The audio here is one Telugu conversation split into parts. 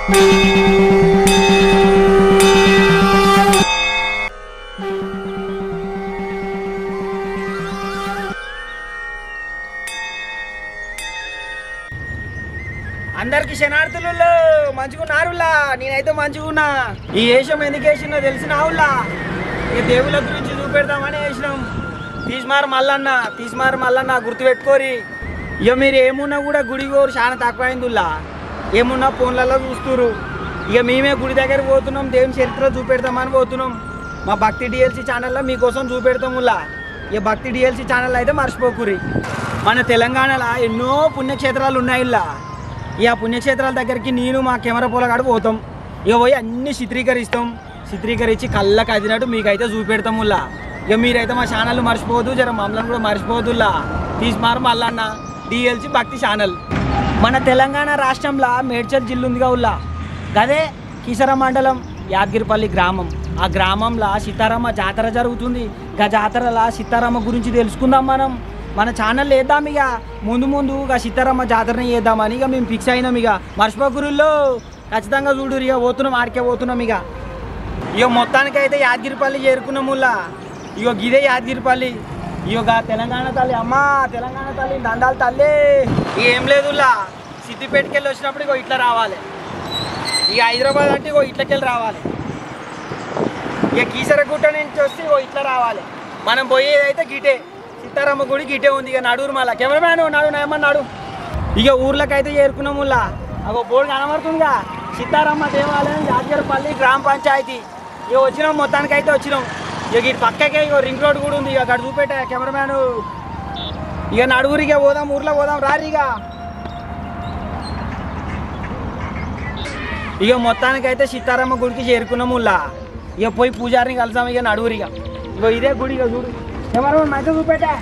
అందరికి శనార్థులు మంచిగున్నారులా నేనైతే మంచిగున్నా ఈ వేషం ఎందుకు వేసినా తెలిసినావులా ఇక దేవుళ్ళ గురించి చూపెడదామని వేసినాం తీసిమారు మల్లన్న తీసిమారు మల్లన్న గుర్తుపెట్టుకోరి ఇక మీరు ఏమున్నా కూడా గుడి కోరు చాలా తక్కువ అయిందిలా ఏమున్నా ఫోన్లలో చూస్తురు ఇక మేమే గుడి దగ్గర పోతున్నాం దేవుని చరిత్ర చూపెడతామని పోతున్నాం మా భక్తి డిఎల్సి ఛానల్లో మీకోసం చూపెడతాములా ఇక భక్తి డిఎల్సి ఛానల్ అయితే మర్చిపోకురి మన తెలంగాణలో ఎన్నో పుణ్యక్షేత్రాలు ఉన్నాయి ఇలా ఇక ఆ పుణ్యక్షేత్రాల దగ్గరికి నేను మా కెమెరా పోలగాడు పోతాం ఇక పోయి అన్ని చిత్రీకరిస్తాం చిత్రీకరించి కళ్ళకి అదినట్టు మీకైతే చూపెడతాం ఉల్లా ఇక మీరైతే మా ఛానల్ మర్చిపోవద్దు జర మమ్మల్ని కూడా మర్చిపోవద్దులా తీసుమారు మల్లన్న డిఎల్సి భక్తి ఛానల్ మన తెలంగాణ రాష్ట్రంలో మేడ్చల్ జిల్లా ఉందిగా ఉల్లా గదే కిసర మండలం యాదగిరిపల్లి గ్రామం ఆ గ్రామంలో సీతారామ జాతర జరుగుతుంది గా జాతరలో సీతారామ గురించి తెలుసుకుందాం మనం మన ఛానల్ వేద్దాం ఇక ముందు ముందు ఇక సీతారామ జాతరని వేద్దామని ఇక మేము ఫిక్స్ అయినాం ఇక మర్చిపోకురుల్లో ఖచ్చితంగా చూడు ఇక పోతున్నాం ఆడికే పోతున్నాం ఇక ఇక మొత్తానికైతే యాదగిరిపల్లి చేరుకున్నాముల్లా ఇగో గిదే యాదగిరిపల్లి ఇగో గా తెలంగాణ తల్లి అమ్మా తెలంగాణ తల్లి దండాలు తల్లి ఇక ఏం లేదులా సిద్దిపేటకి వెళ్ళి వచ్చినప్పుడు ఇగో ఇట్లా రావాలి ఇక హైదరాబాద్ అంటే ఇగో ఇట్లకెళ్ళి రావాలి ఇక కీసరగుట్ట నుంచి వస్తే ఇగో ఇట్లా రావాలి మనం పోయేదైతే గిటే సీతారామ గుడి గిటే ఉంది ఇక నడురు మళ్ళా కెమెరామ్యాన్ నడు నేమన్నాడు ఇక ఊర్లకైతే చేరుకున్నాముల్లా అగో బోర్డు కనబడుతుందిగా సీతారామ దేవాలయం యాదగిరిపల్లి గ్రామ పంచాయతీ ఇక వచ్చినాం మొత్తానికి అయితే వచ్చినాం ఇక ఇటు పక్కకే ఇక రింగ్ రోడ్ కూడా ఉంది ఇక అక్కడ చూపెట్టే కెమెరామ్యాన్ ఇక నడుగురిగా పోదాం ఊర్లో పోదాం రారు ఇక ఇక మొత్తానికైతే సీతారామ గుడికి చేరుకున్నాముల్లా ఇక పోయి పూజారిని కలిసాం ఇక నడుగురిగా ఇగో ఇదే గుడి ఇక చూడు కెమెరామెన్ మంచిగా చూపెట్టా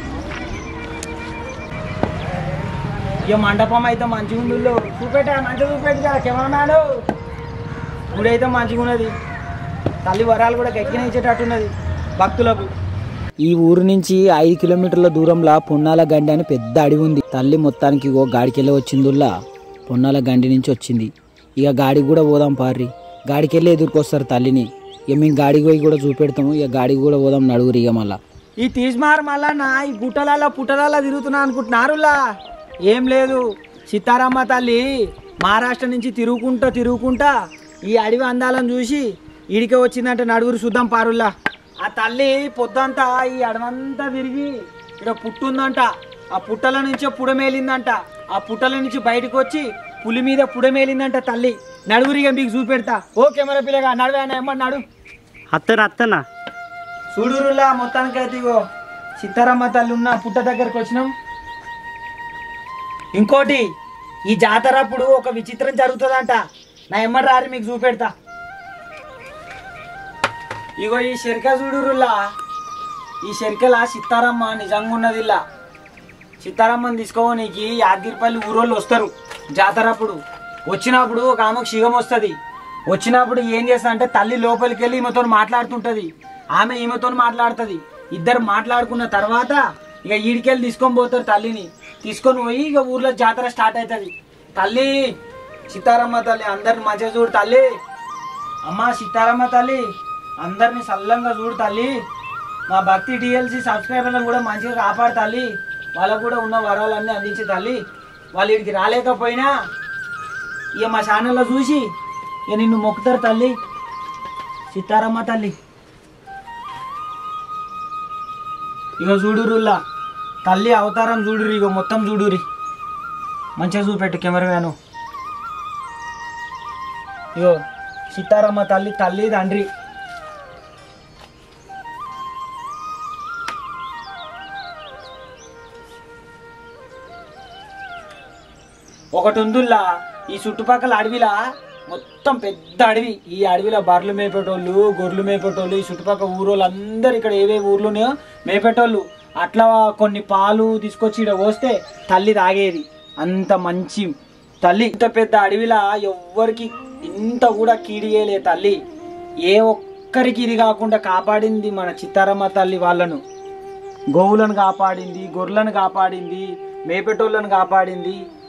ఇక మండపం అయితే మంచిగా ఉంది చూపెట్టా మంచిగా చూపెట్టా కెమెరామ్యాన్ గుడి అయితే మంచిగా ఉన్నది తల్లి వరాలు కూడా గట్టిగా ఇచ్చేటట్టున్నది భక్తులకు ఈ ఊరు నుంచి ఐదు కిలోమీటర్ల దూరంలో పొన్నాల గండి అని పెద్ద అడవి ఉంది తల్లి మొత్తానికి ఓ గాడికెళ్ళి వచ్చిందుల్లా పొన్నాల గండి నుంచి వచ్చింది ఇక గాడికి కూడా పోదాం పార్రి గాడికెళ్ళి ఎదుర్కొస్తారు తల్లిని ఇక మేము గాడికి పోయి కూడా చూపెడతాము ఇక గాడికి కూడా పోదాం నడుగురు ఇక మళ్ళా ఈ తీస్మార్ మళ్ళా ఈ గుట్టలలో పుట్టలలో తిరుగుతున్నా అనుకుంటున్నారులా ఏం లేదు సీతారామ తల్లి మహారాష్ట్ర నుంచి తిరుగుకుంటా తిరుగుకుంటా ఈ అడవి అందాలను చూసి ఈడికే వచ్చిందంట నడుగురు చూద్దాం పారుల్లా ఆ తల్లి పొద్దంతా ఈ అడవంతా తిరిగి ఇక్కడ పుట్టుందంట ఆ పుట్టల నుంచే పుడమేలిందంట ఆ పుట్టల నుంచి బయటకు వచ్చి పులి మీద పుడమేలిందంట తల్లి నడుగురిగా మీకు చూపెడతా ఓ కెమెరా పిల్లగా నడువేనా ఏమన్నా నడు అత్తన అత్తన చూడురులా మొత్తానికైతే ఇగో సీతారామ తల్లి ఉన్న పుట్ట దగ్గరకు వచ్చినాం ఇంకోటి ఈ జాతర అప్పుడు ఒక విచిత్రం జరుగుతుందంట నా ఎమ్మడి రారి మీకు చూపెడతా ఇగో ఈ శరిక చూడురులా ఈ శరికల సీతారామ నిజంగా ఉన్నది ఇలా సీతారామని తీసుకోవడానికి యాదగిరిపల్లి ఊరోళ్ళు వస్తారు జాతర అప్పుడు వచ్చినప్పుడు ఒక ఆమెకు శివం వస్తుంది వచ్చినప్పుడు ఏం చేస్తా అంటే తల్లి లోపలికి వెళ్ళి ఈమెతో మాట్లాడుతుంటది ఆమె ఈమెతో మాట్లాడుతుంది ఇద్దరు మాట్లాడుకున్న తర్వాత ఇక ఈడికెళ్ళి తీసుకొని పోతారు తల్లిని తీసుకొని పోయి ఇక ఊర్లో జాతర స్టార్ట్ అవుతుంది తల్లి సీతారామ తల్లి అందరిని మంచిగా చూడు తల్లి అమ్మా సీతారామ తల్లి అందరిని సల్లంగా చూడు తల్లి మా భక్తి డిఎల్సి సబ్స్క్రైబర్లను కూడా మంచిగా కాపాడు తల్లి వాళ్ళకు కూడా ఉన్న వరాలన్నీ అందించే తల్లి వాళ్ళు ఇక్కడికి రాలేకపోయినా ఇక మా ఛానల్లో చూసి ఇక నిన్ను మొక్కుతారు తల్లి సీతారామ తల్లి ఇక చూడురుల్లా తల్లి అవతారం చూడురు ఇక మొత్తం చూడురి మంచిగా చూపెట్టు కెమెరామ్యాను ఇగో సీతారామ తల్లి తల్లి తండ్రి ఒకటి ఉందిల్లా ఈ చుట్టుపక్కల అడవిలా మొత్తం పెద్ద అడవి ఈ అడవిలో బర్రెలు మేపేటోళ్ళు గొర్రెలు మేపేటోళ్ళు ఈ చుట్టుపక్కల ఊరోళ్ళు అందరు ఇక్కడ ఏవే ఊర్లు ఉన్నాయో మేపేటోళ్ళు అట్లా కొన్ని పాలు తీసుకొచ్చి ఇక్కడ పోస్తే తల్లి తాగేది అంత మంచి తల్లి ఇంత పెద్ద అడవిలా ఎవ్వరికి ఇంత కూడా కీడియలే తల్లి ఏ ఒక్కరికి ఇది కాకుండా కాపాడింది మన చిత్తారమ్మ తల్లి వాళ్ళను గోవులను కాపాడింది గొర్రెలను కాపాడింది మేపెటోళ్ళను కాపాడింది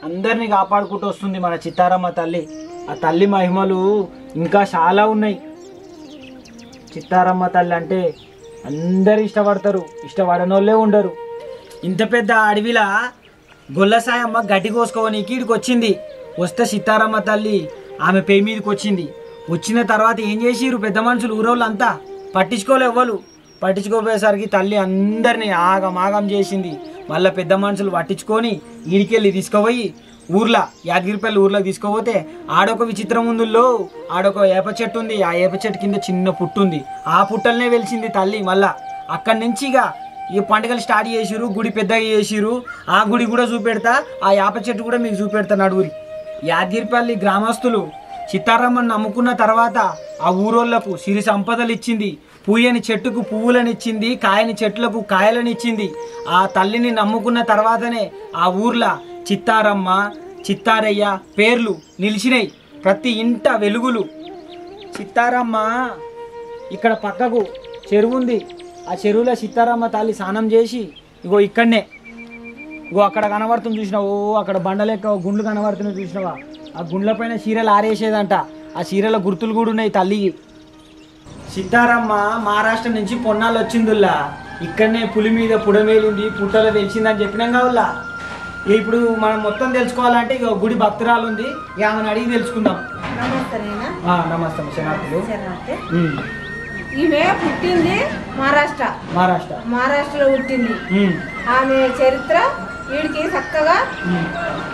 అందరినీ కాపాడుకుంటూ వస్తుంది మన చిత్తారమ్మ తల్లి ఆ తల్లి మహిమలు ఇంకా చాలా ఉన్నాయి చిత్తారమ్మ తల్లి అంటే అందరు ఇష్టపడతారు ఇష్టపడనోళ్ళే ఉండరు ఇంత పెద్ద అడవిలా గొల్లసాయమ్మ గడ్డి కోసుకోవడానికి ఇక్కడికి వచ్చింది వస్తే సీతారామ తల్లి ఆమె పే మీదకి వచ్చింది వచ్చిన తర్వాత ఏం చేసిరు పెద్ద మనుషులు ఊరోళ్ళంతా పట్టించుకోలే ఎవ్వరు పట్టించుకోపోయేసరికి తల్లి అందరినీ ఆగం ఆగం చేసింది మళ్ళీ పెద్ద మనుషులు పట్టించుకొని ఈడికెళ్ళి తీసుకుపోయి ఊర్లో యాదగిరిపల్లి ఊర్లో తీసుకుపోతే ఆడొక విచిత్రం ఉందిలో ఆడొక వేప చెట్టు ఉంది ఆ వేప చెట్టు కింద చిన్న పుట్టు ఉంది ఆ పుట్టలనే వెలిసింది తల్లి మళ్ళా అక్కడి నుంచి ఇక ఈ పండుగలు స్టార్ట్ చేసిరు గుడి పెద్దగా చేసిరు ఆ గుడి కూడా చూపెడతా ఆ యాప చెట్టు కూడా మీకు చూపెడతా నడుగురి యాదగిరిపల్లి గ్రామస్తులు చిత్తారమ్మని నమ్ముకున్న తర్వాత ఆ ఊరోళ్లకు సిరి సంపదలు ఇచ్చింది పూయని చెట్టుకు పువ్వులను ఇచ్చింది కాయని చెట్లకు కాయలను ఇచ్చింది ఆ తల్లిని నమ్ముకున్న తర్వాతనే ఆ ఊర్లో చిత్తారమ్మ చిత్తారయ్య పేర్లు నిలిచినాయి ప్రతి ఇంట వెలుగులు చిత్తారమ్మ ఇక్కడ పక్కకు చెరువు ఉంది ఆ చెరువులో సీతారామ తల్లి స్నానం చేసి ఇగో ఇక్కడనే ఇగో అక్కడ కనబడుతుంది చూసినావు ఓ అక్కడ బండలెక్క గుండ్లు కనబడుతున్నాయి చూసినావా ఆ గుండ్ల పైన చీరలు ఆరేసేదంట ఆ చీరల గుర్తులు కూడా ఉన్నాయి తల్లికి సీతారామ మహారాష్ట్ర నుంచి పొన్నాలు వచ్చిందిల్లా ఇక్కడనే పులి మీద పుడమేలింది పుట్టలో వెలిసిందని చెప్పినాం కావుల్లా ఇప్పుడు మనం మొత్తం తెలుసుకోవాలంటే ఇక గుడి భక్తురాలు ఉంది ఇక ఆమెను అడిగి తెలుసుకుందాం నమస్తే నేనా ఆ, నమస్తే శనార్థులు శరణార్థి. ఉమ్, ఈమె పుట్టింది మహారాష్ట్ర మహారాష్ట్ర మహారాష్ట్రలో పుట్టింది ఉమ్, ఆమె చరిత్ర వీడికి చక్కగా ఉమ్.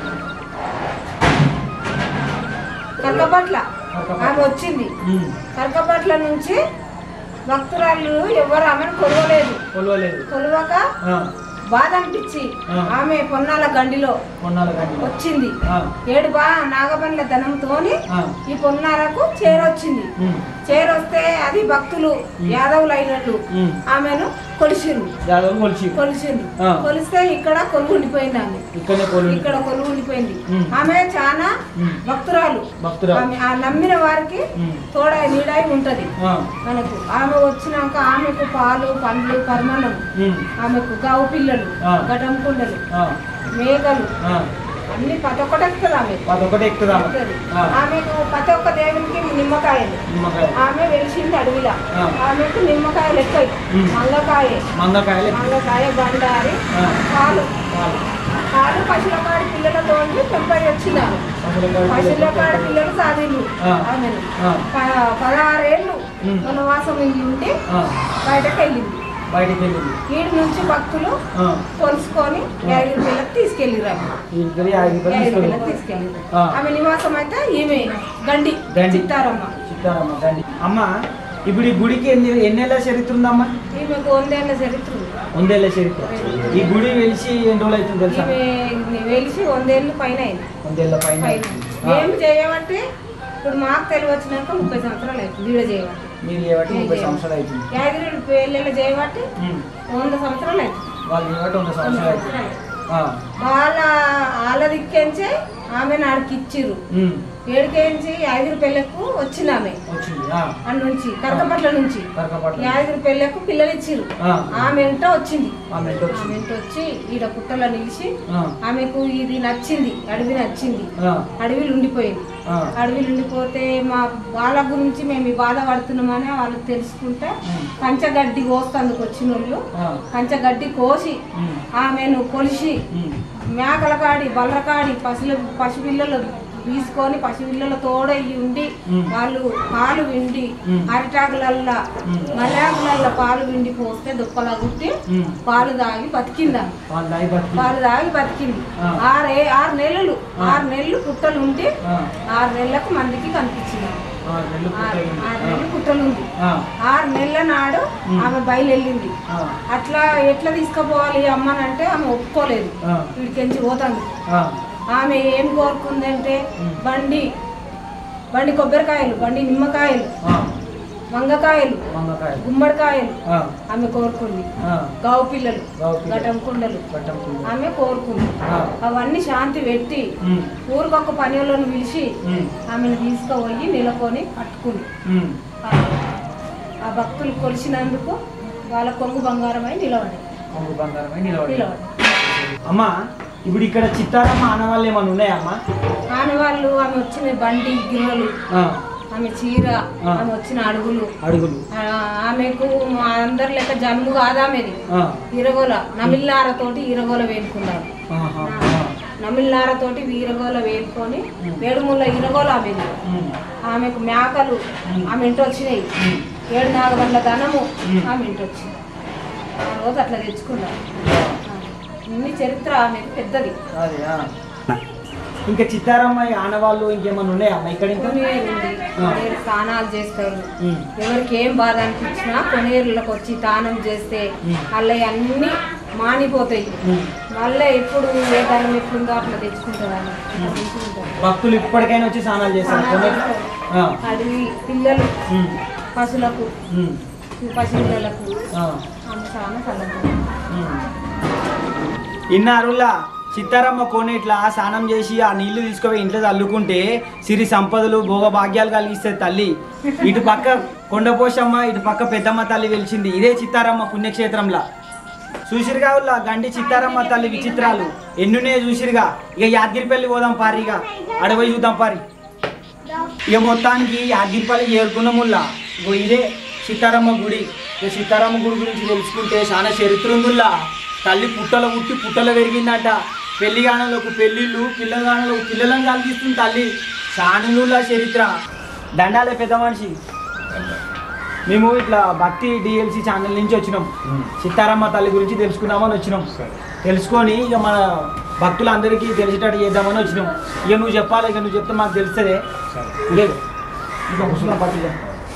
కరకపట్ల కరకపట్ల. ఆమె వచ్చింది ఉమ్, కరకపట్ల నుంచి భక్తురాలు ఎవరు ఆమెను కొలవలేదు కొలవలేదు కొలవక ఆ, బాధ అనిపించి ఆ. ఆమె పొన్నాల గండిలో కొన్నాళ్ళ కానీ వచ్చింది ఆ, ఏడు బా నాగబండ్ల ధనంతోని ఆ, ఈ పొన్నాలకు చేరొచ్చింది ఉమ్, చేరొస్తే అది భక్తులు యాదవులు అయినట్టు ఉమ్. ఆమెను కొలిసిరు యాదవ్ కొలిచి కొలిసిండు ఆ. కొలిస్తే ఇక్కడ కొలువు ఉండిపోయింది ఆమె ఇక్కడనే కొలు ఇక్కడ కొలువు ఉండిపోయింది ఉమ్. ఆమె చాలా ఉమ్. భక్తురాలు భక్తురాలు. ఆమె ఆ నమ్మిన వారికి ఉమ్. తోడై నీడై ఉంటది ఆ, మనకు ఆమె వచ్చినాక ఆమెకు పాలు పండ్లు పరిమాణం ఉమ్, ఆమెకు గావు పిల్లలు ఆ. గటం కుండలు ఆ, మేకలు ఆ. అన్ని ప్రతి ఒక్కటి ఎక్కుతుంది ఆమె అదొకటే ఎక్కుదా ఎక్కుతది. ఆ, ఆమెకు ప్రతి ఒక్క దేవునికి నిమ్మకాయలు నిమ్మకాయ ఆమె వెలిసింది అడవిలా ఆ. ఆమెకు నిమ్మకాయలు ఎక్కువ ఉమ్. మంగకాయ మంగకాయలు మంగకాయ బండారి ఆ. పాలు పాలు. పాలు పశువులకాడి పిల్లలతో పెంపై వచ్చినారు అసలు కాదు. పశువులకాడి పిల్లలు సాధిండు ఆ. ఆమెను ఆ, ప- పదహారేళ్ళు ఉమ్. వనవాసం వెళ్ళి ఉంటే ఆ, బయటకు వెళ్ళింది బయటికి వెళ్ళింది ఈడు నుంచి భక్తులు ఆ, కొలుసుకొని యాదగిరి పిల్లలకు తీసుకెళ్ళిరు ఆమె ఇంటికి ఐదు రూపాయలు యాదగిరి తీసుకెళ్ళి పిల్లలకు తీసుకెళ్ళిరు ఆ. ఆమె నివాసం అయితే ఈమె గండి గండి. చిత్తారమ్మ చిత్తారమ్మ తండ్రి అమ్మ ఇప్పుడు ఈ గుడికి ఎన్ని ఎన్నేళ్ళ చరిత్ర ఉందమ్మా ఈమెకు వందేళ్ల చరిత్ర ఉంది వందేళ్ళ చరిత్ర ఈ గుడి వెలిసి ఎన్ని రోజులు అవుతుంది తెలుసా ఈమె వెలిసి వందేళ్ళు పైన అయింది వందేళ్ళ పైన పైన ఆ, ఏం చేయమంటే ఇప్పుడు మాకు తెలివి వచ్చినాక ముప్పై సంవత్సరాలు అవుతుంది వీడ చేయబట్టి మీరు చేయబట్టి ముప్పై సంవత్సరాలు అవుతుంది యాదగిరి పెళ్ళిళ్ళు చేయబట్టి ఉమ్, వంద సంవత్సరాలు అవుతుంది వాళ్ళు చేయబట్టి వంద సంవత్సరాలు అవుతుంది ఆ, వాళ్ళ వాళ్ళ దిక్కించే ఆమె నాడికి ఇచ్చిర్రు ఉమ్, ఏడికేంచి యాదగిరి పెళ్ళకు వచ్చింది ఆమె వచ్చింది ఆ, అన్న నుంచి కరకపట్ల నుంచి కరకపట్ల యాదగిరి పెళ్ళకు పిల్లలు ఇచ్చిర్రు ఆ, ఆమె ఎంట వచ్చింది ఆమె ఎంత ఆమె వచ్చింది ఎంట వచ్చి ఈడ పుట్టలో నిలిచి ఆ, ఆమెకు ఇది నచ్చింది అడవి నచ్చింది ఆ, అడవిలు ఉండిపోయింది ఆ, అడవిలు ఉండిపోతే మా వాళ్ళ గురించి మేము ఈ బాధ పడుతున్నామని వాళ్ళకి తెలుసుకుంటే ఉమ్, పంచగడ్డి కోస్తందుకు వచ్చిన వాళ్ళు ఆ, పంచగడ్డి కోసి ఉమ్, ఆమెను కొలిసి ఉమ్, మేకల కాడి బర్ర కాడి పశువుల పసిపిల్లలు తీసుకొని పసిపిల్లల తోడయ్యి ఉండి ఉమ్. వాళ్ళు పాలు విండి ఉమ్. అరిటాకులల్లా ఉమ్. మర్యాకులల్లా పాలు విండి పోస్తే దుప్పలా గుట్టి ఉమ్. పాలు తాగి బతికిందా వాళ్ళ దాయి బతికి పాలు తాగి బతికింది ఆ. ఆరే ఆరు నెలలు ఆరు నెలలు పుట్టలు ఉండి ఆ, ఆరు నెలలకు మందికి కనిపించింది ఆ, నెల్లు ఆరు పుట్టింది. ఆరు నెలలు పుట్టలు ఉంది ఆ, ఆరు నెలల నాడు ఆమె బయలుదేరింది ఆ, అట్లా ఎట్లా తీసుకుపోవాలి అమ్మనంటే ఆమె ఒప్పుకోలేదు ఆ, వీడికెంచి పోతుంది ఆ, ఆమె ఏం కోరుకుందంటే బండి బండి కొబ్బరికాయలు బండి నిమ్మకాయలు ఆ, వంగకాయలు వంగకాయలు గుమ్మడికాయలు ఆ, ఆమె కోరుకుంది ఆ, గావు పిల్లలు గావు పిల్లలు. గటం కుండలు పట్టం పువ్వు. ఆమె కోరుకుంది ఆ, అవన్నీ శాంతి పెట్టి ఉమ్, ఊరికొక పని వాళ్ళని పిలిచి ఉమ్, ఆమెను తీసుకుపోయి నిలకొని పట్టుకుంది ఉమ్, ఆ- ఆ భక్తులు కొలిసినందుకు వాళ్ళ కొంగు బంగారమై నిలబడి కొంగు బంగారమై నిలబడి నిలబడి అమ్మా ఇప్పుడు ఇక్కడ చిత్తారమ్మ ఆనవాళ్ళు ఏమైనా ఉన్నాయమ్మా ఆనవాళ్ళు ఆమె వచ్చిన బండి గిన్నెలు ఆ, ఆమె చీర ఆ. ఆమె వచ్చిన అడుగులు అడుగులు ఆ, ఆమెకు మా అందరి లెక్క జన్ము కాదామెది ఆ, ఇరగోల నమిల్లారతోటి ఇరగోల వేడుకున్నారు ఆహా, ఆ, నమిల్లారతోటి వీరగోల వేడుకొని వేడుముల ఇరగోల ఆమెది ఉమ్, ఆమెకు మేకలు ఆమె ఇంటి వచ్చినాయి ఏడు నాగబండ్ల ధనము ఆమె ఇంటి వచ్చింది ఆ రోజు అట్లా తెచ్చుకున్నారు ఇన్ని చరిత్ర ఆమెకు పెద్దది అదే ఆ. ఇంకా చిత్తారమ్మ ఈ ఆనవాళ్ళు ఇంకేమైనా ఉన్నాయమ్మా ఇక్కడ ఇంకా కొనేరు ఉంది కొనేరు స్నానాలు చేస్తారు ఉమ్, ఎవరికి ఏం బాధ అనిపించినా కొనేరులకు వచ్చి దానం చేస్తే మళ్ళీ అన్ని మానిపోతాయి ఉమ్. మళ్ళీ ఎప్పుడు ఏ ధనం ఎట్లుందో అట్లా తెచ్చుకుంటారు ఆమె. అట్లా తెచ్చుకుంటారు. భక్తులు ఇప్పటికైనా వచ్చి స్నానాలు చేస్తారు స్నానాలు కొన్నిటి- చేస్తారు. ఆ, అడవి పిల్లలు ఉమ్, పశువులకు ఉమ్, పసిపిల్లలకు ఆ, ఆమె చాలా చల్లగా ఉమ్. ఇన్నారులా చిత్తారమ్మ కోనేట్ల స్నానం చేసి ఆ నీళ్లు తీసుకుపోయి ఇంట్లో చల్లుకుంటే సిరి సంపదలు భోగ భాగ్యాలు కలిగిస్తే తల్లి ఇటు పక్క కొండపోషమ్మ ఇటు పక్క పెద్దమ్మ తల్లి వెలిచింది ఇదే చిత్తారమ్మ పుణ్యక్షేత్రంలా చూసిరుగా ఉల్లా గండి చిత్తారమ్మ తల్లి విచిత్రాలు ఎన్నునే చూసిరుగా ఇక యాదగిరిపల్లి పోదాం పారిగా అడవి చూద్దాం పారి ఇక మొత్తానికి యాదగిరిపల్లి చేరుకున్నాముల్లా ఇగో ఇదే సీతారామ గుడి ఇక సీతారామ గుడి గురించి తెలుసుకుంటే చాలా చరిత్ర ఉందిల్లా తల్లి పుట్టలో పుట్టి పుట్టలో పెరిగిందంట పెళ్లి గానలకు పెళ్ళిళ్ళు పిల్లగానలకు పిల్లలను కలిగిస్తుంది తల్లి సానుల చరిత్ర దండాలే పెద్ద మనిషి మేము ఇట్లా భక్తి డిఎల్సి ఛానల్ నుంచి వచ్చినాం సీతారామ తల్లి గురించి తెలుసుకుందామని వచ్చినాం తెలుసుకొని ఇక మన భక్తులందరికీ తెలిసేటట్టు చేద్దామని వచ్చినాం ఇక నువ్వు చెప్పాలి ఇక నువ్వు చెప్తే మాకు తెలుస్తుంది లేదు ఇక కూర్చున్నాం పట్టిగా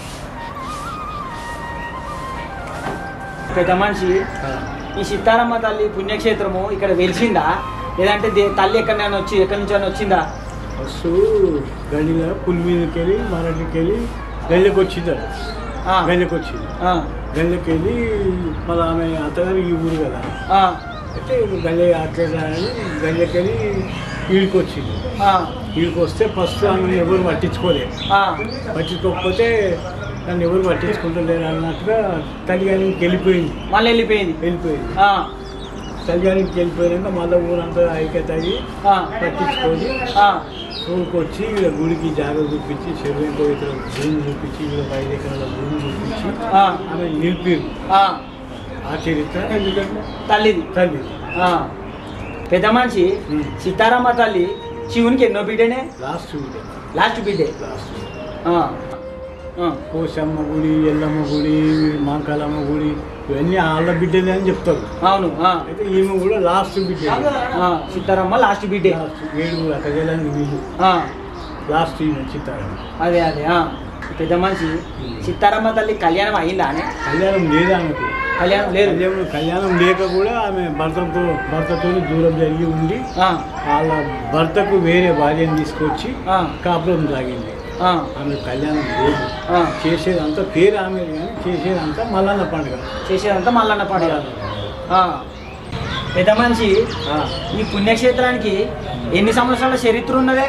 పెద్ద మనిషి ఈ సీతారామ తల్లి పుణ్యక్షేత్రము ఇక్కడ వెలిసిందా లేదంటే దే- తల్లి ఎక్కడైనా వచ్చి ఎక్కడి నుంచి అయినా వచ్చిందా బస్సు గడిలో పులి మీదకి వెళ్ళి మరడికి వెళ్ళి గల్లెకి వచ్చింది అది. ఆ, గల్లెకి వచ్చింది ఆ, గల్లెకి వెళ్ళి మళ్ళీ ఆమె అత్తగారు ఈ ఊరు కదా ఆ, అయితే గల్లె అట్లేదు అని గల్లెకి వెళ్ళి ఈడికి వచ్చింది ఆ, ఈడికి వస్తే ఫస్ట్ ఆమెను ఎవరు పట్టించుకోలేదు ఆ, పట్టించుకోకపోతే నన్ను ఎవరు పట్టించుకుంటలేరు అన్నట్టుగా తల్లిగారికి వెళ్ళిపోయింది మళ్ళీ వెళ్ళిపోయింది వెళ్ళిపోయింది ఆ, తల్లిగారికి వెళ్ళిపోయాక మళ్ళీ ఊరంతా ఐక్యత అయ్యి ఆ, పట్టించుకొని ఆ, ఊరికి వచ్చి వీళ్ళ గుడికి జాగ చూపించి చెరువు పవిత్ర భూమి చూపించి వీళ్ళ ఐదు ఎకరాల భూమి చూపించి ఆ, ఆమె నిలిపిరు ఆ, ఆ చరిత్ర ఎందుకంటే తల్లిది తల్లి ఆ. పెద్ద మనిషి ఉమ్. సీతారామ తల్లి శివునికి ఎన్నో బిడ్డనే లాస్ట్ బిడ్డ లాస్ట్ బిడ్డే లాస్ట్ ఆ, ఆ, కోసమ్మ గుడి ఎల్లమ్మ గుడి మాంకాలమ్మ గుడి ఇవన్నీ వాళ్ళ బిడ్డలే అని చెప్తారు అవును ఆ, అయితే ఈమె కూడా లాస్ట్ బిడ్డ ఆ, సీతారామ లాస్ట్ బిడ్డే లాస్ట్ ఏడుగురు అక్కడ వెళ్ళడానికి వీళ్ళు ఆ, లాస్ట్ ఈమె చిత్తారు అదే అదే ఆ. పెద్ద మనిషి సీతారామ తల్లి కళ్యాణం అయిందా అని కళ్యాణం లేదు ఆమెకు కళ్యాణం లేదు కళ్యాణం కళ్యాణం లేక కూడా ఆమె భర్తతో భర్తతో దూరం జరిగి ఉండి ఆ, వాళ్ళ భర్తకు వేరే భార్యను తీసుకొచ్చి ఆ, కాపురం సాగింది ఆ, ఆమె కళ్యాణం లేదు ఆ. చేసేదంతా పేరు ఆమె కానీ చేసేదంతా మల్లన్న పండుగ చేసేదంతా మల్లన్న పండుగ ఆ. పెద్ద మనిషి ఆ, ఈ పుణ్యక్షేత్రానికి ఎన్ని సంవత్సరాల చరిత్ర ఉన్నదే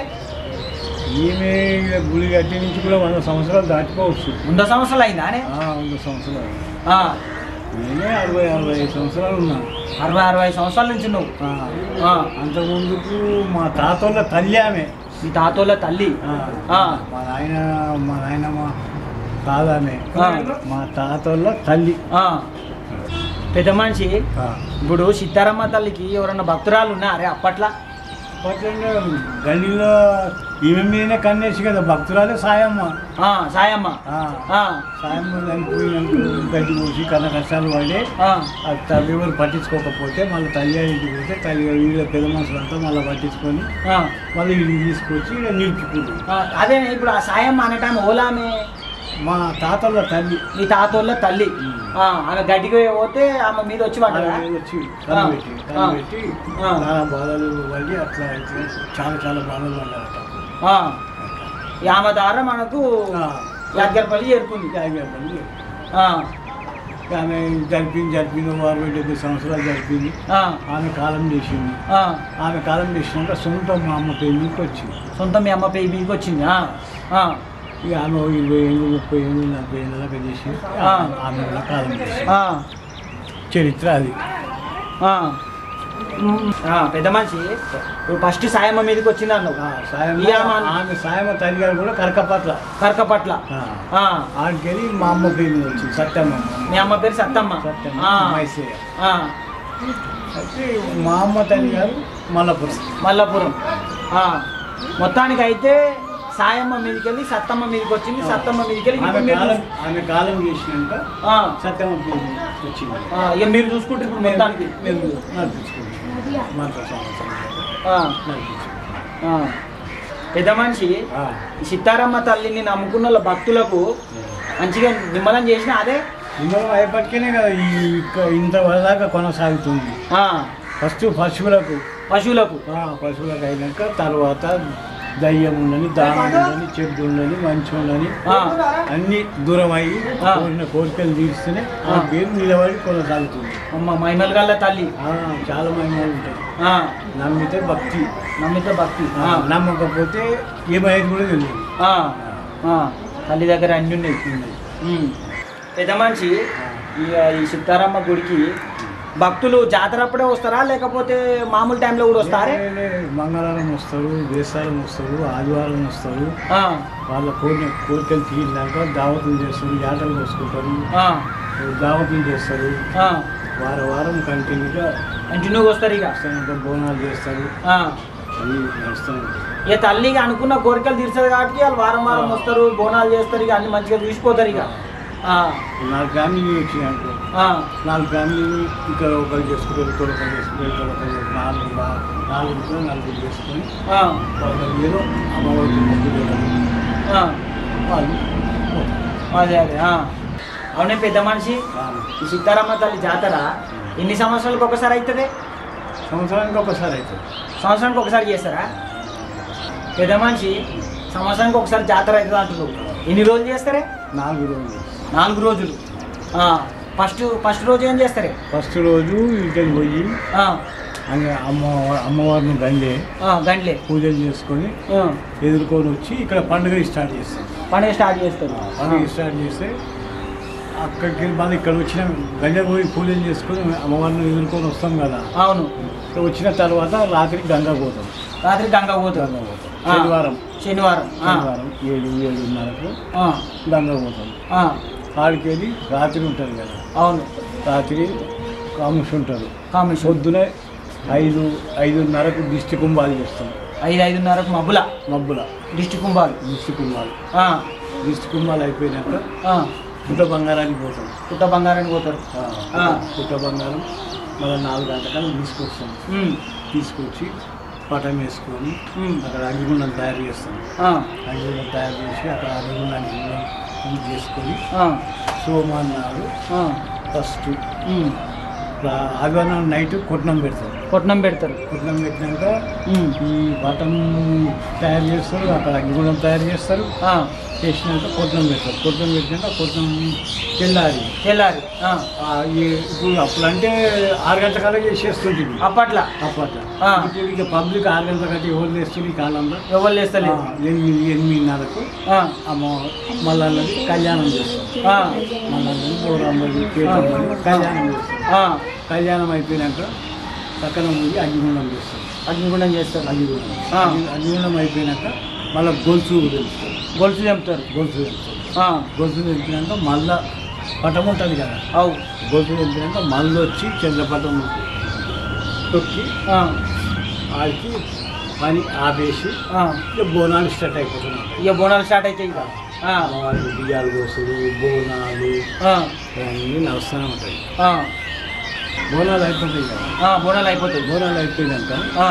ఈమె ఈడ గుడి కట్టి నుంచి కూడా వంద సంవత్సరాలు దాటిపోవచ్చు వంద సంవత్సరాలు అయిందా అనే? ఆ, వంద సంవత్సరాలు ఆ నేనే అరవై అరవై ఐదు సంవత్సరాలు ఉన్నాను అరవై అరవై సంవత్సరాల నుంచి నువ్వు ఆ, ఆ, అంతకుముందుకు మా తాతోళ్ళ తల్లి ఆమె మీ తాతోళ్ళ తల్లి ఆ, ఆ. మా నాయన మా నాయనమ్మ కాదామె ఆ. మా తాతోళ్ళ తల్లి ఆ. పెద్ద మనిషి ఆ. ఇప్పుడు సీతారామ తల్లికి ఎవరన్నా భక్తురాలు ఉన్నారే అప్పట్లో అప్పట్లో గల్లీలో ఈమె మీదనే కన్నేసి కదా భక్తురాలే సాయమ్మ ఆ, సాయమ్మ ఆ, ఆ, సాయమ్మ చనిపోయినందుకు గడ్డి పోసి కన్న కష్టాలు పడి ఆ, ఆ తల్లి ఎవరు పట్టించుకోకపోతే మళ్ళీ తల్లి ఇంటికి పోతే తల్లి వీళ్ళ పెద్ద మనుషులంతా మళ్ళీ పట్టించుకొని ఆ, మళ్ళీ ఇంటికి తీసుకొచ్చి ఇక్కడ నిలుపుకున్నారు ఆ. అదే ఇప్పుడు ఆ సాయమ్మ అనటం ఓలామే మా తాతల తల్లి మీ తాతోళ్ళ తల్లి ఆ, ఆమె గడ్డికి పోతే ఆమె మీద వచ్చి పడ్డదా ఆమె వచ్చి కన్ను పెట్టి ఆ. కన్ను పెట్టి ఆ. చాలా బాధలు పడి అట్లా ఇట్లా చాలా చాలా బాధలు పడ్డారట ఆ. ఈ ఆమె ద్వారా మనకు యాదగిరిపల్లి చేరుకుంది జాగ్రత్తలు ఆ, ఆమె జరిపింది జరిపింది అరవై డెబ్బై సంవత్సరాలు జరిపింది ఆ, ఆమె కాలం చేసింది ఆ. ఆమె కాలం చేసినాక సొంత మా అమ్మ పెళ్ళికి వచ్చింది సొంత మీ అమ్మ పేబీకి వచ్చింది ఆ, ఆ, ఇక ఆమె ఓ ఇరవై ఏళ్ళు ముప్పై ఏళ్ళు నలభై ఏళ్ళ దాకా చేసి ఆ. ఆమె వల్ల కాలం చేసింది ఆ, చరిత్ర అది ఆ. ఆ, పెద్ద మనిషి ఇప్పుడు ఫస్ట్ సాయమ్మ మీదకి వచ్చింది అన్నావు ఆ, సాయం ఈ ఆమె ఆమె సాయమ తల్లి గారు కూడా కరకపట్ల కరకపట్ల ఆ. ఆ, ఆడికెళ్ళి మా అమ్మ పేరు వచ్చింది సత్యమ్మ మీ అమ్మ పేరు సత్తమ్మ సత్యమ్మ ఆ, మైసయ్య ఆ, అయితే మా అమ్మ తల్లి గారు మల్లపురం మల్లాపురం ఆ, మొత్తానికి అయితే సాయమ్మ మీదకి వెళ్ళి సత్తమ్మ మీదకి వచ్చింది సత్తమ్మ మీదకి వెళ్ళి ఆమె ఇప్పుడు మీరు కాలం ఆమె కాలం చేసినాక ఆ, సత్యమ్మ పేరు వచ్చింది ఆ, ఇక మీరు చూసుకుంటారు ఇప్పుడు మొత్తానికి మేము నడిపించుకుంటాం మంత్ర సంవత్సరం ఆ, నడిపించుకుంటాం ఆ. పెద్ద మనిషి ఆ. ఈ సీతారామ తల్లిని నమ్ముకున్న వాళ్ళ భక్తులకు మంచిగా నిమ్మలం చేసిన అదే ఇందులో అయిపట్టుకనే కదా ఈ ఇక్క- ఇంతవరదాకా కొనసాగుతుంది ఆ, ఫస్ట్ పశువులకు పశువులకు ఆ, పశువులకు అయినాక తర్వాత దయ్యం ఉండని దానం ఉండని చెడ్డు ఉండని మంచి ఉండని ఆ, అన్ని దూరం అయ్యి ఆ. కోరిన కోరికలు తీస్తేనే ఆ ఆ. పేరు నిలబడి కొనసాగుతుంది అమ్మ మైమల్ గల్ల తల్లి ఆ, చాలా మహిమలు ఉంటాయి ఆ, నమ్మితే భక్తి నమ్మితే భక్తి ఆ, ఆ, నమ్మకపోతే ఏమయ్యేది కూడా తెలియదు ఆ, ఆ, తల్లి దగ్గర అన్ని ఉన్నాయి ఉమ్. పెద్ద మనిషి ఈ ఈ సీతారామ గుడికి భక్తులు జాతర అప్పుడే వస్తారా లేకపోతే మామూలు టైంలో కూడా వస్తారే లే, లే, మంగళవారం వస్తారు వేసారం వస్తారు ఆదివారం వస్తారు ఆ, వాళ్ళ కోరిన కోరికలు తీరినాక దావతులు చేస్తారు యాటలు కోసుకుంటారు ఆ, దావతులు చేస్తారు ఆ, వారం వారం కంటిన్యూగా కంటిన్యూగా వస్తారు ఇక వస్తానంటే బోనాలు చేస్తారు ఆ. అవి నడుస్తూ ఉంటాయి ఇక తల్లికి అనుకున్న కోరికలు తీర్చదు కాబట్టి వాళ్ళు వారం వారం వస్తారు బోనాలు చేస్తారు ఇక అన్ని మంచిగా చూసిపోతారు ఇక ఆ, నాలుగు ఫ్యామిలీ వచ్చినాయంటే ఆ, నాలుగు ఫ్యామిలీ ఇక్కడ ఒకరు చేసుకుంటారు ఇక్కడ ఒకరు చేసుకుంటారు ఇక్కడ ఒకరు చేసుకుంటారు. నాలుగు బా- నాలుగు నలుగురు చేసుకొని ఆ, వాళ్ళ ఏదో అమ్మవారికి మొక్కు పెట్టాలి ఆ. వాళ్ళు పోతారు. అదే అదే ఆ. అవునే పెద్ద మనిషి ఆ. ఈ సీతారామ తల్లి జాతర ఎన్ని సంవత్సరాలకు ఒకసారి అవుతుంది సంవత్సరానికి ఒకసారి అవుతుంది సంవత్సరానికి ఒకసారి చేస్తారా పెద్ద మనిషి సంవత్సరానికి ఒకసారి జాతర అవుతుంది అంటున్నావు ఎన్ని రోజులు చేస్తారే నాలుగు రోజులు నాలుగు రోజులు ఫస్ట్ ఫస్ట్ రోజు ఏం చేస్తారే ఫస్ట్ రోజు ఇంటికి పోయి ఆ, అங்கே అమ్మ అమ్మవారిని గండే ఆ, గంటలే పూజలు చేసుకొని ఆ, ఎదుర్కొని వచ్చి ఇక్కడ పండుగ స్టార్ట్ చేస్తాం పండుగ స్టార్ట్ చేస్తారు పండుగ స్టార్ట్ చేస్తే అక్కడికి మళ్ళీ ఇక్కడ వచ్చిన గంజ పోయి పూజలు చేసుకొని అమ్మవారిని ఎదుర్కొని వస్తాం కదా అవును ఇక్కడ వచ్చిన తర్వాత రాత్రి గంగా పోతాం రాత్రి గంగ పోతారు గంగా పోతాం ఆ. శనివారం శనివారం ఆ, శనివారం ఏడు ఏడున్నరకు ఆ, గంగా పోతాం ఆ, ఆడికి వెళ్ళి రాత్రి ఉంటుంది కదా అవును రాత్రి కాముష్ ఉంటారు కాంబినేషన్ పొద్దునే ఐదు ఐదున్నరకు దిష్టి కుంభాలు చేస్తాం ఐదు ఐదున్నరకు మబ్బుల మబ్బుల దిష్టి కుంభాలు దిష్టి కుంభాలు ఆ, దిష్టి కుంభాలు అయిపోయినాక ఆ, పుట్ట బంగారానికి పోతాం పుట్ట బంగారానికి పోతారు ఆ, ఆ. పుట్ట బంగారం మళ్ళీ నాలుగు గంటలకు తీసుకొస్తాం ఉమ్, తీసుకొచ్చి పటం వేసుకొని ఉమ్, అక్కడ అగ్గిగుండం తయారు చేస్తాం ఆ, అగ్గిగుండం తయారు చేసి అక్కడ అగ్గిగుండానికి పూజ చేసుకొని ఆ, సోమవారం ఆ, ఫస్ట్ ఉమ్, ఆదివారం నైట్ కొట్నం పెడతాం కొట్నం పెడతారు కొట్నం పెట్టినాక ఉమ్, ఈ బటన్ తయారు చేస్తారు అక్కడ అగ్గిగుండం తయారు చేస్తారు ఆ, చేసినాక కొట్నం పెడతారు కొట్నం పెట్టినాక కొట్నం తెల్లారి తెల్లారి ఆ, ఆ, ఈ ఇప్పుడు అప్పుడు అంటే ఆరు గంటల కల్లా చేసేస్తుంటుంది అప్పట్లా అప్పట్లో ఆ. ఇప్పుడు ఇక పబ్లిక్ ఆరు గంటల కంటే ఎవరు చేస్తుంది ఈ కాలంలో ఎవరు లేస్తలేదు ఆ, ఎనిమిది ఎనిమిదిన్నరకు ఆ, అమ్మ మల్లన్నది కళ్యాణం చేస్తాం ఆ, మల్లన్నది గౌరమ్మది పీఠమ్మది కళ్యాణం చేస్తాం ఆ, కళ్యాణం అయిపోయినాక పక్కన ముందు అగ్నిగుండం చేస్తాం అగ్నిగుండం చేస్తారు అగ్నిగుండం ఆ. అగ్ని- అగ్నిగుండం అయిపోయినాక మళ్ళీ గొలుసు తెలుస్తాం గొలుసు చెప్తారు గొలుసు తెలుస్తాం ఆ, గొలుసు తెలిపినాక మళ్ళా పటం ఉంటుంది కదా అవు గొలుసు తెలిపినాక మళ్ళీ వచ్చి చంద్రపటం తొక్కి ఆ, ఆడికి పని ఆపేసి ఆ. ఇక బోనాలు స్టార్ట్ అయిపోతున్నాయి ఇక బోనాలు స్టార్ట్ అవుతాయి ఇక ఆ, అమ్మవారికి బియ్యాలు కోసుడు బోనాలు ఆ, ఇవన్నీ నడుస్తూనే ఉంటాయి ఆ, బోనాలు అయిపోతాయి కదా ఆ, బోనాలు అయిపోతాయి బోనాలు అయిపోయినాక ఆ,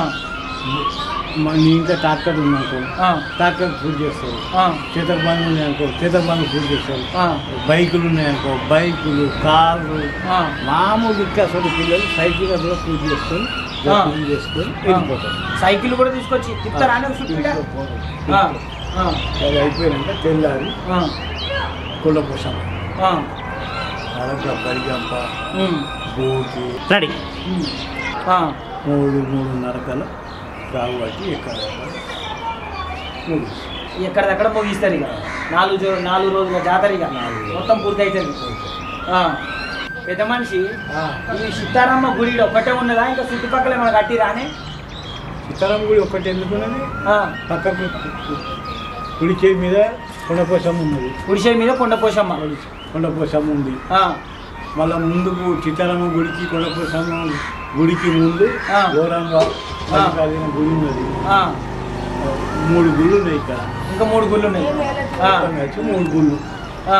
మన నీ ఇంట్లో ట్రాక్టర్ ఉందనుకో ఆ, ట్రాక్టర్ పూజ చేస్తారు ఆ, చేతకు బండ్లు ఉన్నాయనుకో చేతకు బండ్లు పూజ చేస్తారు ఆ, బైకులు ఉన్నాయనుకో బైకులు కార్లు ఆ, మామూలు ఇంకా అసలు పిల్లలు సైకిల్ కూడా పూజ చేసుకొని ఆ. పూజ చేసుకొని వెళ్ళిపోతారు సైకిల్ కూడా తీసుకొచ్చి తిప్పుతారా అని చుట్టూ ఆ, ఆ, అది అయిపోయినాక తెల్లారి ఆ, కుళ్ళ పోషం ఆ, అడగ బరిగంప ఉమ్, బోటి రెడీ ఉమ్, ఆ, మూడు మూడున్నర కల కాబట్టి ఎక్కడ మూడు ఎక్కడిదక్కడ ముగిస్తారు ఇక నాలుగు జో- నాలుగు రోజుల జాతర ఇక నాలుగు రోజులు. మొత్తం పూర్తి అవుతుంది ఆ, పెద్ద మనిషి ఆ, ఈ సీతారామ గుడి ఒకటే ఉన్నదా ఇంకా చుట్టుపక్కల ఏమైనా కట్టిరా అని సీతారాం గుడి ఒకటి ఎందుకున్నది ఆ, పక్కకు కుడి చేయి మీద కొండపోసమ్మ ఉన్నది గుడిసె మీద కొండ పోషమ్మ కొండపోసమ్మ ఉంది ఆ, మళ్ళా ముందుకు సీతారామ గుడికి కొండపోసమ్మ గుడికి ముందు ఆ. ఘోరంగా మల్లికార్జున గుడి ఉన్నది ఆ, మూడు గుళ్ళు ఉన్నాయి ఇక్కడ ఇంకా మూడు గుళ్ళు ఉన్నాయి ఆ, మొత్తం కలిసి మూడు గుళ్ళు ఆ,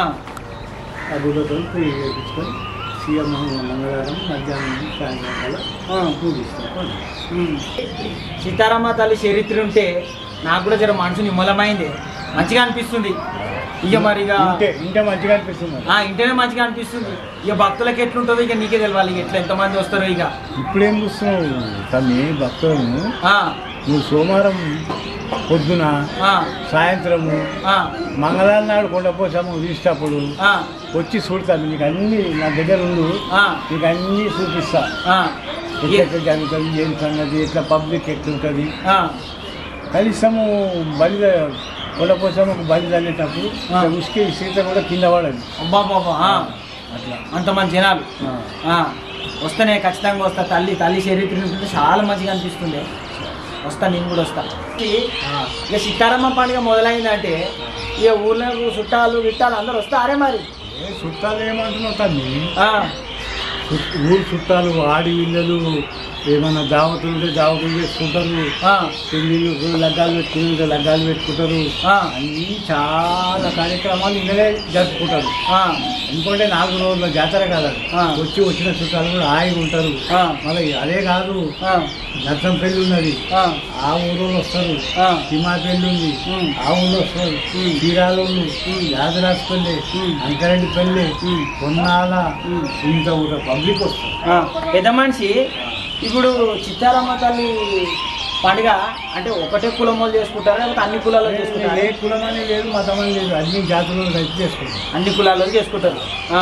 ఆ గుళ్ళతో పూజ చేయించుకొని సీఎం మంగళవారం మధ్యాహ్నం సాయంత్రం కల్లా ఆ. పూజిస్తాం ఉమ్. సీతారామ తల్లి చరిత్ర ఉంటే నాకు కూడా జర మనసు నిమ్మలమైంది మంచిగా అనిపిస్తుంది ఇక మరి ఇక ఇంటే ఇంటే మంచిగా అనిపిస్తుంది ఆ, ఇంటనే మంచిగా అనిపిస్తుంది ఇక భక్తులకు ఎట్లుంటుందో ఇక నీకే తెలియాలి ఇక ఎట్లా ఎంతమంది వస్తారో ఇక ఇప్పుడేం చూస్తున్నావు తమ్మి భక్తులను ఆ, నువ్వు సోమవారం పొద్దున ఆ, సాయంత్రము ఆ, మంగళవారం నాడు కొండపోసాము తీసేటప్పుడు ఆ, వచ్చి చూడతాను నీకు అన్ని నా దగ్గర ఉండు ఆ, నీకు అన్నీ చూపిస్తా ఆ, ఎట్లా జరుగుతుంది ఏం సంగతి ఎట్లా పబ్లిక్ ఎట్లుంటుంది ఆ, కనీసము బలి కొండపోసాము బలి తల్లేటప్పుడు ఆ. ఉసుకే సీత కూడా కింద పడదు అబ్బా బాబా ఆ, అట్లా అంత మంది జనాలు ఆ. ఆ, వస్తేనే ఖచ్చితంగా వస్తా తల్లి తల్లి చరిత్ర ఉంటుంటే చాలా మంచిగా అనిపిస్తుంది వస్తా నేను కూడా వస్తా ఆ. ఇక సీతారామ పండుగ మొదలైందంటే ఇక ఊర్లో చుట్టాలు విట్టాలు అందరు వస్తారే మరి ఏ చుట్టాలు ఏమంటున్నావు తమ్మి ఆ, చుట్- ఊరు చుట్టాలు ఆడి ఇళ్ళలు ఏమన్నా దావతులు ఉంటే దావతులు చేసుకుంటారు ఆ, పెళ్ళిళ్ళు లగ్గాలు పెట్టుకుని లగ్గాలు పెట్టుకుంటారు ఆ, అన్నీ చాలా కార్యక్రమాలు ఇళ్ళనే జరుపుకుంటారు ఆ, ఎందుకంటే నాలుగు రోజుల జాతర కదా ఆ. వచ్చి వచ్చిన చుట్టాలు కూడా హాయిగా ఉంటారు ఆ, మళ్ళీ అదే కాదు ఆ, నర్సం పెళ్ళి ఉన్నది ఆ, ఆ ఊరు వస్తారు ఆ, సినిమా పెళ్ళి ఉంది ఉమ్. ఆ ఊళ్ళో వస్తారు చీరాలు యాదరాజ్ పెళ్ళి అంకరెడ్డి పెళ్ళి కొన్నాళ్ళ ఇంత ఊర పబ్లిక్ వస్తారు ఆ. పెద్ద మనిషి ఇప్పుడు చిత్తారమ్మ తల్లి పండుగ అంటే ఒకటే కులం వాళ్ళు చేసుకుంటారా లేకపోతే అన్ని కులాలు చేసుకుంటారా ఏ కులం అని లేదు మతం అని లేదు అన్ని జాతులు కలిసి చేసుకుంటారు అన్ని కులాలు చేసుకుంటారు ఆ,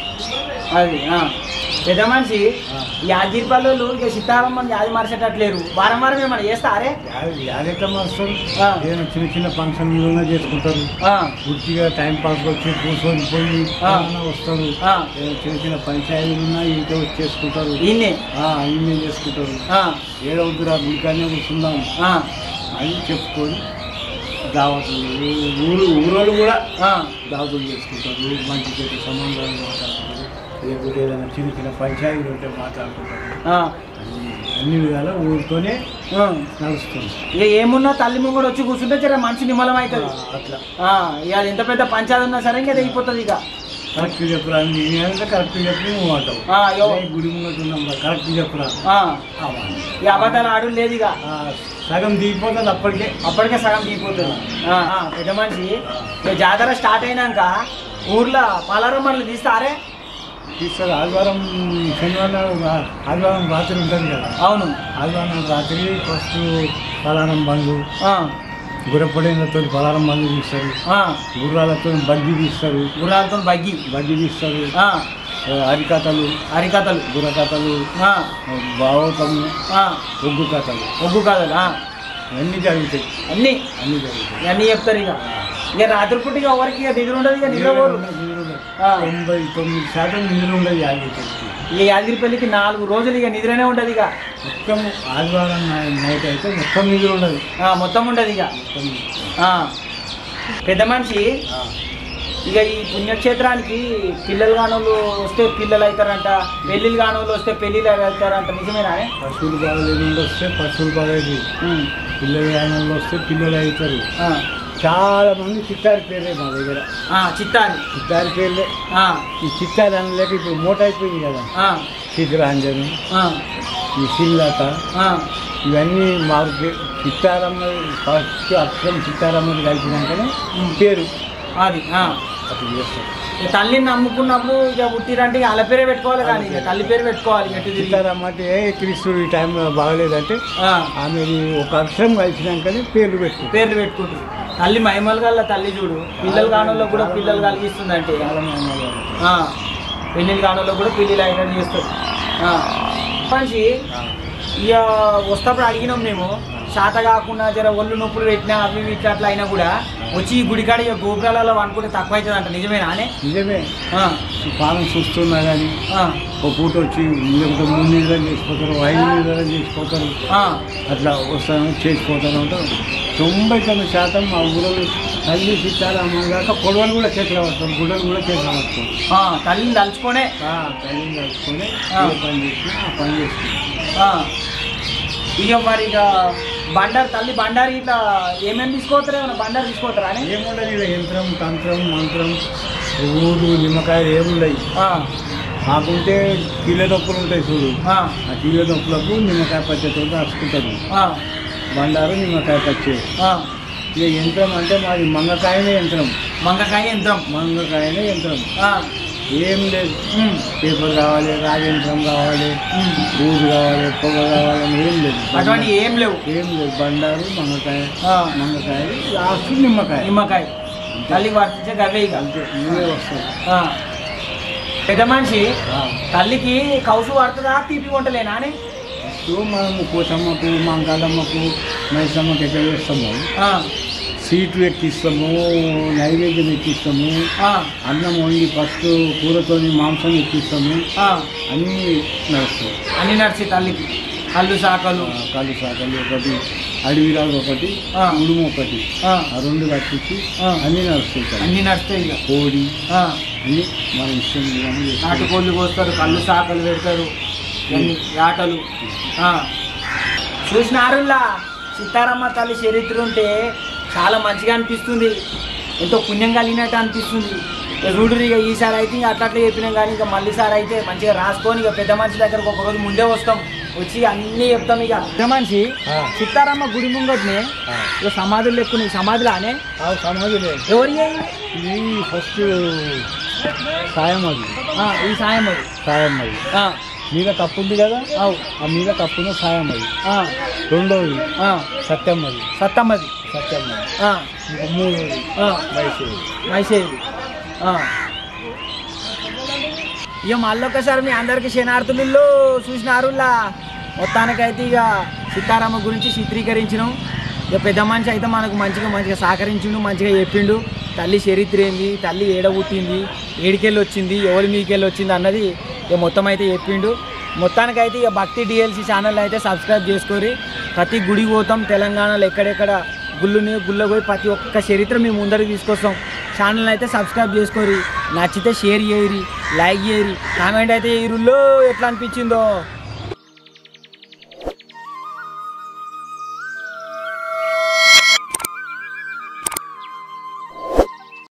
అది ఆ. పెద్ద మనిషి యాదగిరి పల్లెలు ఇక సీతారామని యాది మరిచేటట్లేరు వారం వారం ఏమన్నా చేస్తారే యాదెట్లా మారుస్తారు ఆ. ఏదైనా చిన్న చిన్న ఫంక్షన్లు చేసుకుంటారు ఆ, పూర్తిగా టైం పాస్ వచ్చి కూర్చొని పోయి ఆ. ఏమన్నా వస్తారు ఆ. ఏదైనా చిన్న చిన్న పంచాయతీలు ఉన్నా ఇంట్లో వచ్చి చేసుకుంటారు ఈయన్నే ఇన్ని చేసుకుంటారు ఆ, ఏడవుతురా గుడికానే కూర్చుందాం ఆ, అని చెప్పుకొని దావతులు ఊరు ఊరోళ్ళు కూడా ఆ, దావతులు చేసుకుంటారు మంచి చెట్టు సంబంధాలు మాట్లాడుకుంటారు లేకపోతే ఏదైనా చిన్న చిన్న పంచాయతీలు ఉంటే మాట్లాడుకుంటారు ఆ, అన్ని అన్ని విధాలా ఊరితోనే ఆ. నడుస్తుంది ఇక ఏమున్నా తల్లి ముంగడు వచ్చి కూర్చుంటే జర మనసు నిమ్మలం అవుతుంది అట్లా ఆ, ఇక అది ఎంత పెద్ద పంచాయతీ ఉన్నా సరే ఇంకా తెగిపోతుంది ఇక కరెక్ట్ చెప్పురా నేనంటే కరెక్ట్ చెప్పి నువ్వు అంటావు ఆ, యో. అదే గుడి ముంగట ఉన్నాం కదా, కరెక్ట్ చెప్పురా ఆ, ఆ మాట. ఇక అబద్ధాలు ఆడు లేదు ఇక ఆ, సగం దిగిపోతుంది అప్పటికే అప్పటికే సగం దిగిపోతుంది ఆ, ఆ, పెద్ద మనిషి ఇక జాతర స్టార్ట్ అయినాక ఊర్లో పలారమ్మలు తీస్తారే తీస్తారు ఆదివారం శనివారం నాడు రా- ఆదివారం రాత్రి ఉంటుంది కదా అవును ఆదివారం నాడు రాత్రి ఫస్ట్ పలారం బండ్లు ఆ, గుర్రపడేలతో పలారం బండ్లు తీస్తారు ఆ, గుర్రాలతో బడ్డీ తీస్తారు గుర్రాలతో బగ్గి బడ్డీ తీస్తారు ఆ, ఆ, అరికథలు హరికథలు బుర్రకథలు ఆ, భావతము ఆ, ఒగ్గు కథలు ఒగ్గు కథలు ఆ, ఇవన్నీ జరుగుతాయి అన్నీ అన్నీ జరుగుతాయి ఇవన్నీ చెప్తారు ఇక ఇక రాత్రిపూట ఇక ఎవరికి ఇక నిద్ర ఉండదు ఇక నిద్ర పోరు నిద్ర ఉండదు. ఆ. తొంభై తొమ్మిది శాతం నిద్ర ఉండదు యాదగిరి ఇక యాదగిరిపల్లికి నాలుగు రోజులు ఇక నిద్రనే ఉండదు ఇక మొత్తం ఆదివారం నై- నైట్ అయితే మొత్తం నిద్ర ఉండదు ఆ, మొత్తం ఉండదు ఇక మొత్తం ఆ. పెద్ద మనిషి ఆ. ఇక ఈ పుణ్యక్షేత్రానికి పిల్లలు కానోళ్ళు వస్తే పిల్లలు అవుతారంట పెళ్ళిళ్ళు కానోళ్ళు వస్తే పెళ్ళిళ్ళు అవుతారంట నిజమేనా పశువులు బాగా వస్తే పశువులు బాగా ఉమ్. పిల్లలు ఆయన వస్తే పిల్లలు అవుతారు ఆ. చాలా మంది చిత్తారి పేర్లే మా దగ్గర ఆ, చిత్తాని చిత్తారి పేర్లే ఆ, ఈ చిత్తారి అనలేక ఇప్పుడు మూట అయిపోయింది కదా ఆ, చిత్రాంజని ఆ, ఈ శ్రీలత ఆ, ఇవన్నీ మాకు పే- చిత్తారమ్మ ఫస్ట్ అక్షరం చిత్తారమ్మని కలిపినాకనే పేరు అది ఆ. అట్లా చేస్తారు ఇక తల్లిని నమ్ముకున్నప్పుడు ఇక పుట్టిరంటే ఇక వాళ్ళ పేరే పెట్టుకోవాలి కానీ ఇక తల్లి పేరు పెట్టుకోవాలి ఎటు తిరిగి చిత్తారమ్మ అంటే ఏ క్రీస్తుడు ఈ టైంలో బాగలేదంటే ఆ, ఆమెది ఒక అక్షరం కలిసినాకనే పేర్లు పెట్టుకుంటారు పేర్లు పెట్టుకుంటారు తల్లి మహిమలు గల్ల తల్లి చూడు పిల్లలు కానోళ్ళకి కూడా పిల్లలు కలిగిస్తుందంటే చాలా మంది అన్నారు. ఆ, పెళ్ళిళ్ళు కానోళ్ళకి కూడా పెళ్ళిళ్ళు అయినట్టు చేస్తారు ఆ. మనిషి ఇక వస్తప్పుడు అడిగినాం మేము చేత కాకుండా జర ఒళ్ళు నొప్పులు పెట్టినా అవి ఇవి ఇట్లా అట్లా అయినా కూడా వచ్చి ఈ గుడికాడ ఇక గోపురాలలో అనుకుంటే తక్కువ అవుతుంది అంట నిజమేనా అనే నిజమే ఆ, పాలన చూస్తున్నా కానీ ఆ, ఒక పూట వచ్చి లేకపోతే మూడు నీళ్ళని చేసిపోతారు ఐదు నీళ్ళని చేసిపోతారు ఆ, అట్లా వస్తాను చేసిపోతాను అంటారు తొంభై తొమ్మిది శాతం మా ఊళ్ళో తల్లి సిత్తారు అమ్మగాక పొడవలు కూడా చేతిలో పడతాం గుడ్డలు కూడా చేతిలో పడతాం ఆ, తల్లిని తలుచుకొనే తల్లిని కలుసుకొని ఆ. ఏ పని చేసినా ఆ పని చేస్తున్నాం ఆ. ఇక మరి ఇక బండారు తల్లి బండారు ఇట్లా ఏమేమి తీసుకోతారు ఏమన్నా బండారు తీసుకోతారా అని ఏముండదు ఇలా యంత్రం తంత్రం మంత్రం ఊరు నిమ్మకాయలు ఏముండయి ఆ, మాకుంటే కీళ్ళ నొప్పులు ఉంటాయి చూడు ఆ, ఆ కీళ్ళ నొప్పులకు నిమ్మకాయ పచ్చతో రాసుకుంటారు ఆ, బండారు నిమ్మకాయ పచ్చే ఆ. ఇక యంత్రం అంటే మాది మంగకాయనే యంత్రం మంగకాయ యంత్రం మంగకాయనే యంత్రం ఆ, ఏం లేదు ఉమ్, పేపర్ కావాలి రాజయంత్రం కావాలి ఉమ్. ఊరు కావాలి పొగ కావాలని ఏం లేదు అటువంటి ఏం లేవు ఏం లేదు బండారు మంగకాయ ఆ, మంగకాయ లాస్ట్ నిమ్మకాయ నిమ్మకాయ తల్లికి వర్తించే గవే ఇక అంతే ఇవే వస్తాయి ఆ. పెద్ద మనిషి ఆ. తల్లికి కౌసు పడుతుందా తీపి వంటలేనా అని సో మనము కోసమ్మకు మంకాలమ్మకు మైసమ్మకు ఎట్లా చేస్తాము ఆ, సీట్లు ఎక్కిస్తాము నైవేద్యం ఎక్కిస్తాము ఆ, అన్నం వండి ఫస్ట్ కూరతోని మాంసం ఎక్కిస్తాము ఆ. అన్నీ నడుస్తాయి అన్ని నడిచి తల్లికి కళ్ళు శాఖలు కాళ్ళు శాఖలు ఒకటి అడవిరాలు ఒకటి ఆ. ఉడుము ఒకటి ఆ, ఆ రెండు కట్టించి ఆ. అన్నీ నడుస్తాయి కదా అన్ని నడుస్తాయి ఇక కోడి ఆ, అన్నీ మన ఇష్టం విధంగా చేస్తాం. నాటుకోళ్ళు కోస్తారు కళ్ళు శాఖలు పెడతారు ఇవన్నీ ఆటలు ఆ. చూసినారులా సీతారామ తల్లి చరిత్ర ఉంటే చాలా మంచిగా అనిపిస్తుంది ఎంతో పుణ్యం కలిగినట్టు అనిపిస్తుంది ఇక చూడు ఇక ఈసారి అయితే ఇంకా అట్లా అట్లా చెప్పినాం కానీ ఇక మళ్ళీ సారి అయితే మంచిగా రాసుకొని ఇక పెద్ద మనిషి దగ్గరకు ఒక రోజు ముందే వస్తాం వచ్చి అన్నీ చెప్తాం ఇక పెద్ద మనిషి ఆ. సీతారామ గుడి ముంగట్నే ఆ. ఇక సమాధులు ఎక్కువ సమాధులానే ఆ సమాధిలో ఎవరి ఇది ఫస్ట్ సాయం అది ఆ, ఈ సాయం అది సాయం అది ఆ, మీద కప్పు ఉంది కదా అవు ఆ మీద కప్పున సాయం అది ఆ, రెండోది ఆ, సత్యం అది సత్తమ్మది సత్యం అది ఆ, ఇంకా మూడోది ఆ, వైసేది మైసేది ఆ. ఇక మళ్ళొక్కసారి మీ అందరికి శనార్థులు చూసినారులా మొత్తానికైతే ఇక సీతారామ గురించి చిత్రీకరించినాం ఇక పెద్ద మనిషి అయితే మనకు మంచిగా మంచిగా సహకరించిండు మంచిగా చెప్పిండు తల్లి చరిత్ర ఏంది తల్లి ఏడ పుట్టింది ఏడికెళ్ళి వచ్చింది ఎవరి మీకెళ్ళి వచ్చింది అన్నది ఇక మొత్తం అయితే చెప్పిండు మొత్తానికైతే ఇక భక్తి డిఎల్సి ఛానల్ అయితే సబ్స్క్రైబ్ చేసుకొని ప్రతి గుడికి పోతాం తెలంగాణలో ఎక్కడెక్కడ గుళ్ళుని గుళ్ళకు పోయి ప్రతి ఒక్క చరిత్ర మేము ముందరికి తీసుకొస్తాం ఛానల్ అయితే సబ్స్క్రైబ్ చేసుకోరి నచ్చితే షేర్ చేయరి లైక్ చేయరి కామెంట్ అయితే ఈ ఎట్లా అనిపించిందో